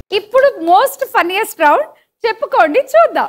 ఇప్పుడు most funniest round చెప్పుకోండి చూద్దాం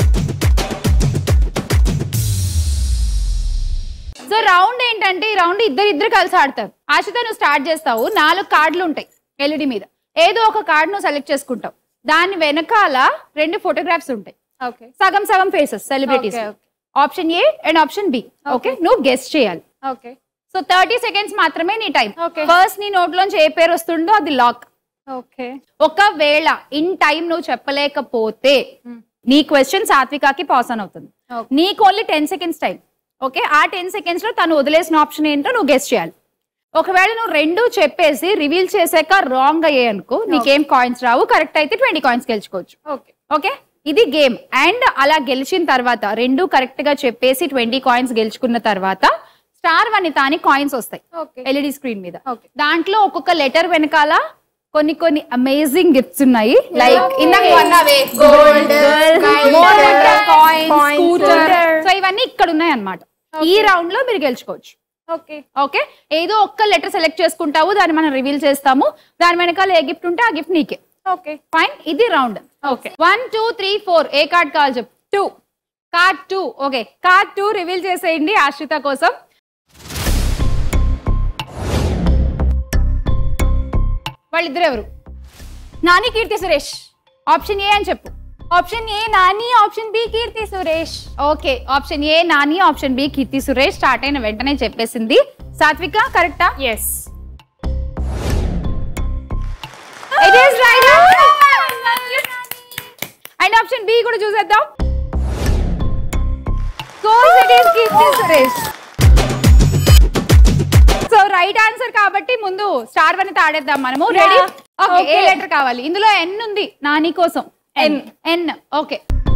సో రౌండ్ ఏంటంటే ఈ రౌండ్ ఇద్దరు ఇద్దరు కలిసి ఆడతారు ఆశిత నువ్వు స్టార్ట్ చేస్తావు నాలుగు కార్డులు ఉంటాయి ఎల్ఈడి మీద ఏదో ఒక కార్డు నువ్వు సెలెక్ట్ చేసుకుంటావు దాని వెనకాల రెండు ఫోటోగ్రాఫ్స్ ఉంటాయి ఓకే సగం సగం faces celebrities Okay, okay. Option A and option B okay నువ్వు గెస్ట్ చేయాలి ఓకే సో థర్టీ సెకండ్స్ మాత్రమే నీ టైం Okay. ఫస్ట్ నీ నోట్లోంచి ఏ పేరు వస్తుందో అది లాక్ ఓకే ఒకవేళ ఇన్ టైం నువ్వు చెప్పలేకపోతే నీ క్వశ్చన్ సాత్వికాకి పాస్ ఆన్ అవుతుంది Okay. నీకు only ten seconds time okay ఆ టెన్ సెకండ్స్ లో తను వదిలేసిన ఆప్షన్ ఏంటో నువ్వు గెస్ట్ చేయాలి ఒకవేళ నువ్వు రెండు చెప్పేసి రివీల్ చేసాక రాంగ్ అయ్యే అనుకో నీకేం కాయిన్స్ రావు కరెక్ట్ అయితే ట్వంటీ కాయిన్స్ గెలుచుకోవచ్చు ఓకే ఓకే ఇది గేమ్ అండ్ అలా గెలిచిన తర్వాత రెండు కరెక్ట్ గా చెప్పేసి ట్వంటీ కాయిన్స్ గెలుచుకున్న తర్వాత స్టార్ వనిత అని కాయిన్స్ వస్తాయి ఓకే ఎల్ఈడి స్క్రీన్ మీద Okay. దాంట్లో ఒక్కొక్క లెటర్ వెనకాల కొన్ని కొన్ని అమేజింగ్ గిఫ్ట్స్ ఉన్నాయి లైక్ ఇందాక అన్నవే గోల్డ్ స్కూటర్ సో ఇవన్నీ ఇక్కడ ఉన్నాయి అన్నమాట ఈ రౌండ్ లో మీరు గెలుచుకోవచ్చు ఓకే ఓకే ఏదో ఒక్క లెటర్ సెలెక్ట్ చేసుకుంటావు దాన్ని మనం రివీల్ చేస్తాము దాని వెనకాల ఏ గిఫ్ట్ ఉంటే ఆ గిఫ్ట్ నీకే ఓకే ఫైన్ ఇది round okay one two three four ఏ కార్డ్ కావాలి చెప్పు two card two okay card two reveal చేసేయండి ఆశ్రిత కోసం వాళ్ళిద్దరు ఎవరు నాని కీర్తి సురేష్ ఆప్షన్ ఏ అని చెప్పు option A Nani option B Keerthy Suresh okay option A Nani option B Keerthy Suresh start అయిన వెంటనే చెప్పేసింది సాత్విక కరెక్టా yes it is right and option B కూడా చూసేద్దాం course it is Keerthi Suresh so right answer కాబట్టి ముందు స్టార్ వన్ ఆడేద్దాం మనము రెడీ Yeah. ఓకే ఏ Okay. లెటర్ కావాలి ఇందులో ఎన్ ఉంది నాని కోసం N N okay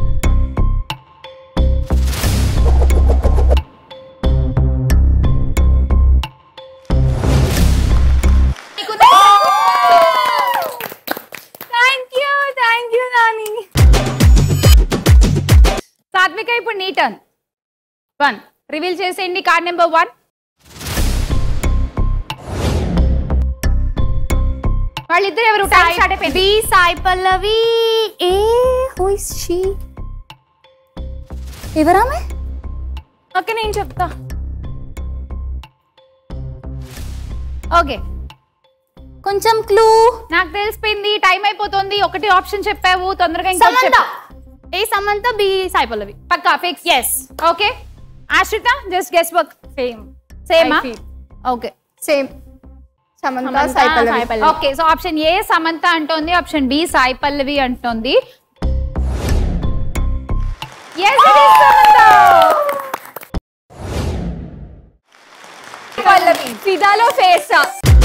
thank you thank you Nani Sathvika ఇప్పుడు నీ టర్న్ వన్ రివీల్ చేసేయండి కార్డ్ నెంబర్ వన్ వాళ్ళిద్దరు ఎవరు టైం స్టార్ట్ అయిపోయింది B Sai Pallavi A who is she ఎవరామే ఓకే నేను చెప్తా ఓకే కొంచెం క్లూ నాకు తెలిసిపోయింది టైం అయిపోతుంది ఒకటి ఆప్షన్ చెప్పావు తొందరగా ఇంకోటి సమంత చెప్పు. ఏ సమంత బి సాయి పల్లవి పక్కా fix yes okay Ashritha just guess work same సేమా I feel. Okay same Samantha Samantha, Sai Pallavi. Sai Pallavi. Okay so option A Samantha అంటోంది ఆప్షన్ బి సాయి పల్లవి అంటోంది Yes, it is Samantha. Pallavi ఫిదాలో ఫేసా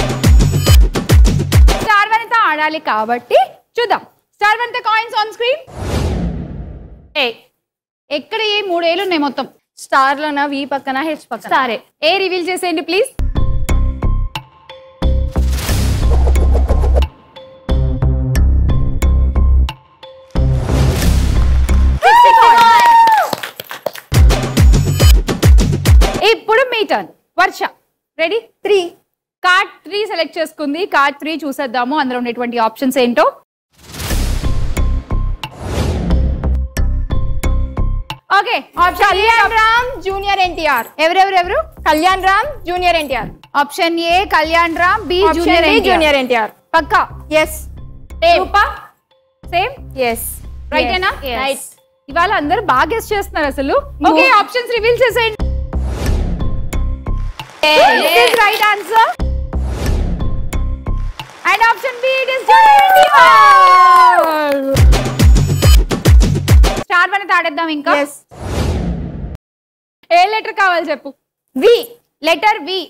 స్టార్ వనిత ఆడాలి కాబట్టి చూద్దాం star Vanitha coins on screen ఏ ఎక్కడ ఏ మూడేళ్ళు ఉన్నాయి మొత్తం స్టార్ లోన వి పక్కన హెచ్ పక్కన సరే ఏ రివీల్ చేసేయండి ప్లీజ్ ఇప్పుడు మీ turn Varsha ready three card three select చేసుకుంది కార్డ్ త్రీ చూసేద్దాము అందులో ఉండేటువంటి ఆప్షన్స్ ఏంటో okay option Kalyan Ram junior NTR ఎవరెవరెవరు Kalyan Ram junior NTR option A Kalyan Ram B junior junior junior junior NTR పక్కా ఎస్ రూపా సేమ్ ఎస్ రైటేనా yes. రైట్ ఇవాళ అందరూ బాగా గెస్ట్ చేస్తున్నారు అసలు ఓకే ఆప్షన్స్ రివీల్ చేసేయండి right answer and option B it is star one తాడేద్దాం ఇంకా ఎస్ ఏ లెటర్ కావాలి చెప్పు వి లెటర్ వి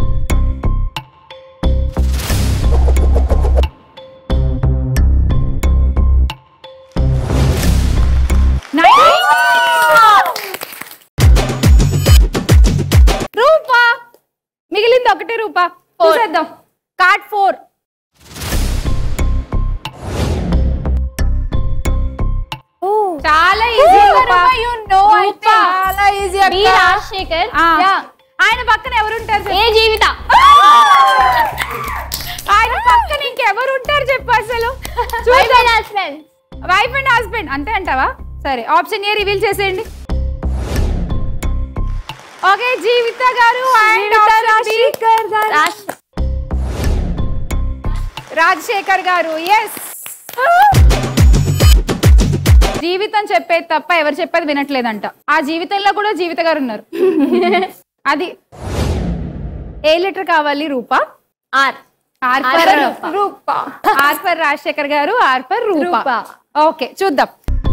రూపా మిగిలింది ఒకటే రూపా చూసేద్దాం కార్డ్ ఫోర్ చాలా ఈజీ రూపా రూపా. చాలా ఈజీ బి రాజశేఖర్ ఆ. Yeah. ఆయన పక్కన ఎవరుంటారు చెప్పు? ఏ జీవిత ఆయన పక్కన ఇంకెవరు ఉంటారు చెప్పు అసలు చూద్దాం హస్బెండ్ వైఫ్ అండ్ హస్బెండ్ అంతే అంటావా సరే ఆప్షన్ ఏ రివీల్ చేసేయండి ఓకే జీవిత గారు and option B, రాజశేఖర్ గారు ఎస్ జీవితం చెప్పేది తప్ప ఎవరు చెప్పేది వినట్లేదంట ఆ జీవితంలో కూడా జీవిత గారు ఉన్నారు అది ఏ లెటర్ కావాలి Rupa R R for Rupa R for Rajashekar గారు R for Rupa Rupa. Okay చూద్దాం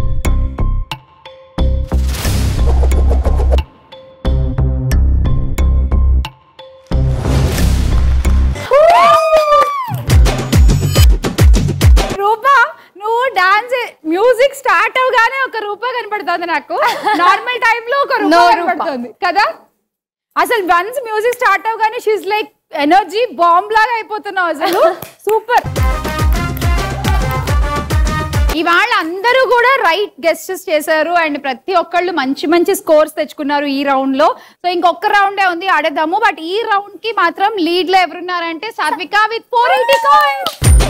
రూపా నువ్వు డాన్స్ మ్యూజిక్ స్టార్ట్ అవగానే ఒక రూపా కనపడుతుంది నాకు నార్మల్ టైం లో ఒక రూపా No రూపా. కనపడుతుంది కదా అసలు వన్స్ మ్యూజిక్ స్టార్ట్ అవగానే షీస్ లైక్ ఎనర్జీ బాంబ్ లాగా అయిపోతున్నావు అసలు సూపర్ ఇవాళ అందరూ కూడా రైట్ గెస్టెస్ చేశారు అండ్ ప్రతి ఒక్కళ్ళు మంచి మంచి స్కోర్స్ తెచ్చుకున్నారు ఈ రౌండ్ లో సో ఇంకొక రౌండే ఉంది ఆడేద్దాము బట్ ఈ రౌండ్ కి మాత్రం లీడ్ లో ఎవరున్నారంటే సాత్విక విత్ ఫోర్ ఎయిటీ